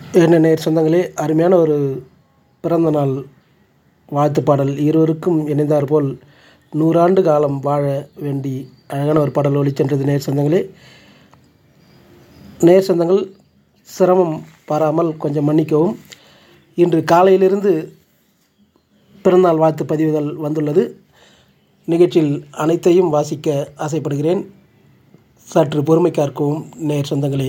என்ன நேர் சொந்தங்களே அருமையான ஒரு பிறந்த நாள் வாழ்த்து பாடல் இருவருக்கும் இணைந்தார் போல் நூறாண்டு காலம் வாழ வேண்டி அழகான ஒரு பாடல் ஒளிச்சென்றது நேர் சொந்தங்களே நேர் சொந்தங்கள் சிரமம் பாராமல் கொஞ்சம் மன்னிக்கவும் இன்று காலையிலிருந்து பிறந்தநாள் வாழ்த்து பதிவுகள் வந்துள்ளது நிகழ்ச்சியில் அனைத்தையும் வாசிக்க ஆசைப்படுகிறேன் சற்று பொறுமை காக்கவும் நேர் சொந்தங்களே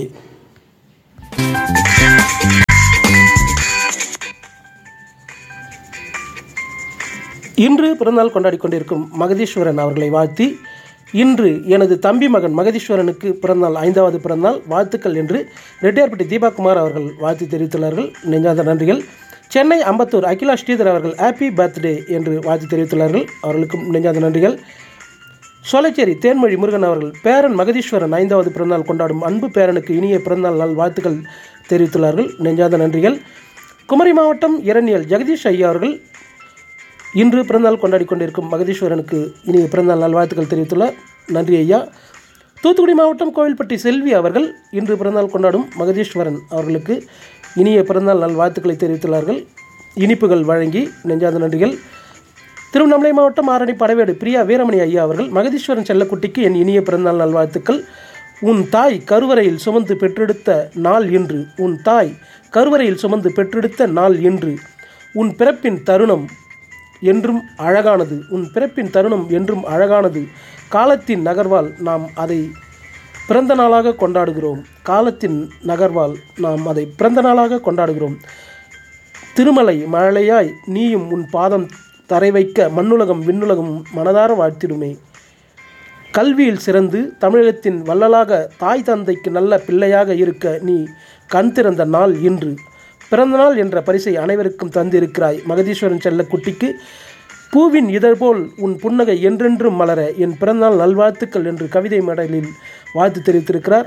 இன்று பிறந்தநாள் கொண்டாடி கொண்டிருக்கும் மகதீஸ்வரன் அவர்களை வாழ்த்தி இன்று எனது தம்பி மகன் மகதீஸ்வரனுக்கு பிறந்தநாள் ஐந்தாவது பிறந்தநாள் வாழ்த்துக்கள் என்று ரெட்டியார்பட்டி தீபாகுமார் அவர்கள் வாழ்த்து தெரிவித்துள்ளார்கள் நெஞ்சாத நன்றிகள் சென்னை அம்பத்தூர் அகிலா ஸ்ரீதர் அவர்கள் ஹாப்பி பர்த்டே என்று வாழ்த்து தெரிவித்துள்ளார்கள் அவர்களுக்கும் நெஞ்சாத நன்றிகள் சோலைச்சேரி தேன்மொழி முருகன் அவர்கள் பேரன் மகதீஸ்வரன் ஐந்தாவது பிறந்தநாள் கொண்டாடும் அன்பு பேரனுக்கு இனிய பிறந்தநாள் நாள் வாழ்த்துக்கள் தெரிவித்துள்ளார்கள் நெஞ்சாத நன்றிகள் குமரி மாவட்டம் இரணியல் ஜெகதீஷ் ஐயா அவர்கள் இன்று பிறந்தநாள் கொண்டாடி கொண்டிருக்கும் மகதீஸ்வரனுக்கு இனிய பிறந்தநாள் நல்வாழ்த்துக்கள் தெரிவித்துள்ளார் நன்றி ஐயா தூத்துக்குடி மாவட்டம் கோவில்பட்டி செல்வி அவர்கள் இன்று பிறந்தநாள் கொண்டாடும் மகதீஸ்வரன் அவர்களுக்கு இனிய பிறந்தநாள் நல்வாழ்த்துக்களை தெரிவித்துள்ளார்கள் இனிப்புகள் வழங்கி நெஞ்சாத நன்றிகள் திருவண்ணாமலை மாவட்டம் ஆரணி படவேடு பிரியா வீரமணி ஐயா அவர்கள் மகதீஸ்வரன் செல்லக்குட்டிக்கு என் இனிய பிறந்தநாள் நல்வாழ்த்துக்கள் உன் தாய் கருவறையில் சுமந்து பெற்றெடுத்த நாள் இன்று உன் தாய் கருவறையில் சுமந்து பெற்றெடுத்த நாள் இன்று உன் பிறப்பின் தருணம் என்றும் அழகானது உன் பிறப்பின் தருணம் என்றும் அழகானது காலத்தின் நகர்வால் நாம் அதை பிறந்த நாளாக கொண்டாடுகிறோம் காலத்தின் நகர்வால் நாம் அதை பிறந்த நாளாக கொண்டாடுகிறோம் திருமலை மழையாய் நீயும் உன் பாதம் தரை வைக்க மண்ணுலகம் விண்ணுலகம் மனதார வாழ்த்திடுமே கல்வியில் சிறந்து தமிழகத்தின் வள்ளலாக தாய் தந்தைக்கு நல்ல பிள்ளையாக இருக்க நீ கண் திறந்த நாள் இன்று பிறந்தநாள் என்ற பரிசை அனைவருக்கும் தந்திருக்கிறாய் மகதீஸ்வரன் செல்ல குட்டிக்கு பூவின் இதழ் போல் உன் புன்னகை என்றென்றும் மலர என் பிறந்தநாள் நல்வாழ்த்துக்கள் என்று கவிதை மடலில் வாழ்த்து தெரிவித்திருக்கிறார்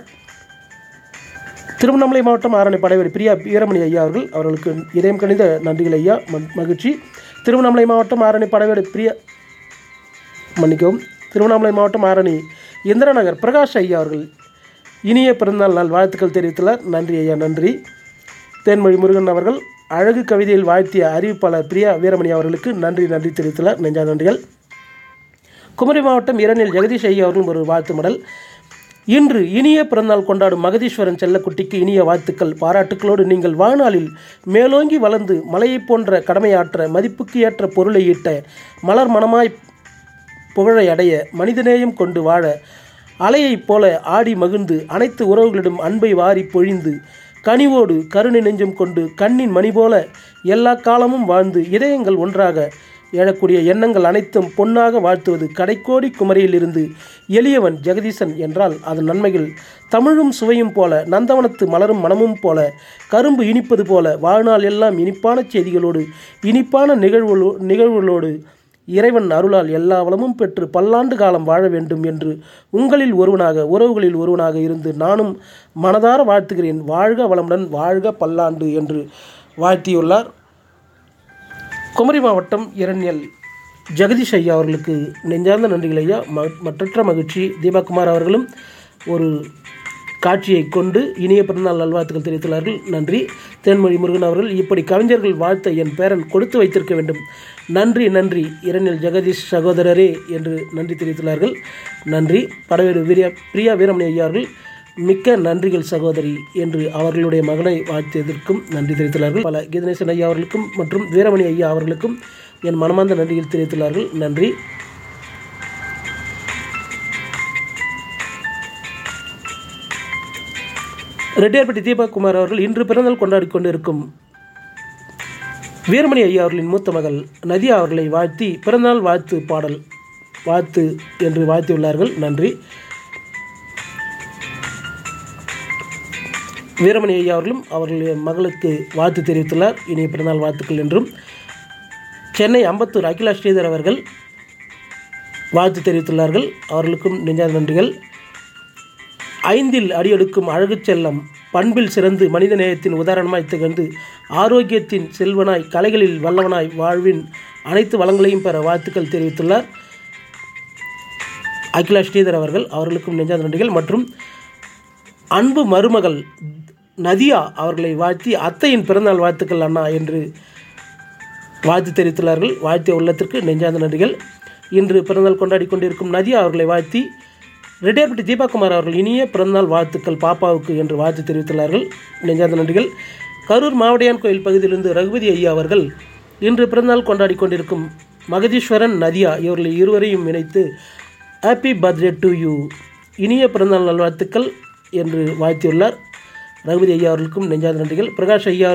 திருவண்ணாமலை மாவட்டம் ஆரணி படைவரி பிரியா வீரமணி ஐயா அவர்கள் அவர்களுக்கு இதயம் கணித நன்றிகள் ஐயா மகிழ்ச்சி திருவண்ணாமலை மாவட்டம் ஆரணி படைவரி பிரியா மன்னிக்கவும் திருவண்ணாமலை மாவட்டம் ஆரணி இந்திரநகர் பிரகாஷ் ஐயா அவர்கள் இனிய பிறந்தநாள் நாள் வாழ்த்துக்கள் தெரிவித்துள்ளார் நன்றி ஐயா நன்றி தேன்மொழி முருகன் அவர்கள் அழகு கவிதையில் வாழ்த்திய அறிவிப்பாளர் பிரியா வீரமணி அவர்களுக்கு நன்றி நன்றி தெரிவித்துள்ளார் நெஞ்சா நன்றிகள் குமரி மாவட்டம் இரணில் ஜெகதீஷ் ஐயா அவர்களும் ஒரு வாழ்த்து மடல் இன்று இனிய பிறந்தநாள் கொண்டாடும் மகதீஸ்வரன் செல்லக்குட்டிக்கு இனிய வாழ்த்துக்கள் பாராட்டுக்களோடு நீங்கள் வாழ்நாளில் மேலோங்கி வளர்ந்து மலையைப் போன்ற கடமையாற்ற மதிப்புக்கு ஏற்ற பொருளை ஈட்ட மலர் மனமாய் புகழை அடைய மனிதநேயம் கொண்டு வாழ அலையைப் போல ஆடி மகிழ்ந்து அனைத்து உறவுகளிடம் அன்பை வாரி பொழிந்து கனிவோடு கருணை நெஞ்சம் கொண்டு கண்ணின் மணி போல எல்லா காலமும் வாழ்ந்து இதயங்கள் ஒன்றாக எழக்கூடிய எண்ணங்கள் அனைத்தும் பொன்னாக வாழ்த்துவது கடைக்கோடி குமரியிலிருந்து எளியவன் ஜெகதீசன் என்றால் அதன் நன்மைகள் தமிழும் சுவையும் போல நந்தவனத்து மலரும் மனமும் போல கரும்பு இனிப்பது போல வாழ்நாள் எல்லாம் இனிப்பான செய்திகளோடு இனிப்பான நிகழ்வுகளோ நிகழ்வுகளோடு இறைவன் அருளால் எல்லா வளமும் பெற்று பல்லாண்டு காலம் வாழ வேண்டும் என்று உங்களில் ஒருவனாக உறவுகளில் ஒருவனாக இருந்து நானும் மனதார வாழ்த்துகிறேன் வாழ்க வளமுடன் வாழ்க பல்லாண்டு என்று வாழ்த்தியுள்ளார் குமரி மாவட்டம் இரண்யல் ஜெகதீஷ் ஐயா அவர்களுக்கு நெஞ்சார்ந்த நன்றிகள் ஐயா மற்றற்ற மகிழ்ச்சி தீபாகுமார் அவர்களும் ஒரு காட்சியை கொண்டு இனிய பிறந்தநாள் நல்வாழ்த்துக்கள் தெரிவித்துள்ளார்கள் நன்றி தேன்மொழி முருகன் அவர்கள் இப்படி கவிஞர்கள் வாழ்த்த என் பேரன் கொடுத்து வைத்திருக்க வேண்டும் நன்றி நன்றி இரணில் ஜெகதீஷ் சகோதரரே என்று நன்றி தெரிவித்துள்ளார்கள் நன்றி படவேடு வீரியா பிரியா வீரமணி ஐயா அவர்கள் மிக்க நன்றிகள் சகோதரி என்று அவர்களுடைய மகனை வாழ்த்தியதற்கும் நன்றி தெரிவித்துள்ளார்கள் பல கீதநேசன் ஐயா அவர்களுக்கும் மற்றும் வீரமணி ஐயா அவர்களுக்கும் என் மனமார்ந்த நன்றிகள் தெரிவித்துள்ளார்கள் நன்றி ரெட்டியார்பட்டி தீபக்குமார் அவர்கள் இன்று பிறந்தநாள் கொண்டாடி கொண்டிருக்கும் வீரமணி ஐயா அவர்களின் மூத்த மகள் நதியா அவர்களை வாழ்த்தி பிறந்தநாள் வாழ்த்து பாடல் வாழ்த்து என்று வாழ்த்தியுள்ளார்கள் நன்றி வீரமணி ஐயா அவர்களும் அவர்களுடைய மகளுக்கு வாழ்த்து தெரிவித்துள்ளார் இனிய பிறந்தநாள் வாழ்த்துக்கள் என்றும் சென்னை அம்பத்தூர் அகிலா ஸ்ரீதர் அவர்கள் வாழ்த்து தெரிவித்துள்ளார்கள் அவர்களுக்கும் நெஞ்சாத நன்றிகள் ஐந்தில் அடியெடுக்கும் அழகு செல்லம் பண்பில் சிறந்து மனித நேயத்தின் உதாரணமாய் திகழ்ந்து ஆரோக்கியத்தின் செல்வனாய் கலைகளில் வல்லவனாய் வாழ்வின் அனைத்து வளங்களையும் பெற வாழ்த்துக்கள் தெரிவித்துள்ளார் அகிலா ஸ்ரீதர் அவர்கள் அவர்களுக்கும் நெஞ்சாத நன்றிகள் மற்றும் அன்பு மருமகள் நதியா அவர்களை வாழ்த்தி அத்தையின் பிறந்தநாள் வாழ்த்துக்கள் அண்ணா என்று வாழ்த்து தெரிவித்துள்ளார்கள் வாழ்த்திய உள்ளத்திற்கு நெஞ்சார்ந்த நன்றிகள் இன்று பிறந்தநாள் கொண்டாடி கொண்டிருக்கும் நதியா அவர்களை வாழ்த்தி ரெட்டியார்பட்டி தீபாகுமார் அவர்கள் இனிய பிறந்தநாள் வாழ்த்துக்கள் பாப்பாவுக்கு என்று வாழ்த்து தெரிவித்துள்ளார்கள் நெஞ்சார்ந்த நன்றிகள் கரூர் மாவடியான் கோயில் பகுதியிலிருந்து ரகுபதி ஐயா அவர்கள் இன்று பிறந்தநாள் கொண்டாடி கொண்டிருக்கும் மகதீஸ்வரன் நதியா இவர்கள் இருவரையும் இணைத்து ஹாப்பி பர்த்டே டு யூ இனிய பிறந்தநாள் நல்வாழ்த்துக்கள் என்று வாழ்த்தியுள்ளார் ரகுபதி ஐயா அவர்களுக்கும் நெஞ்சார்ந்த நன்றிகள் பிரகாஷ் ஐயா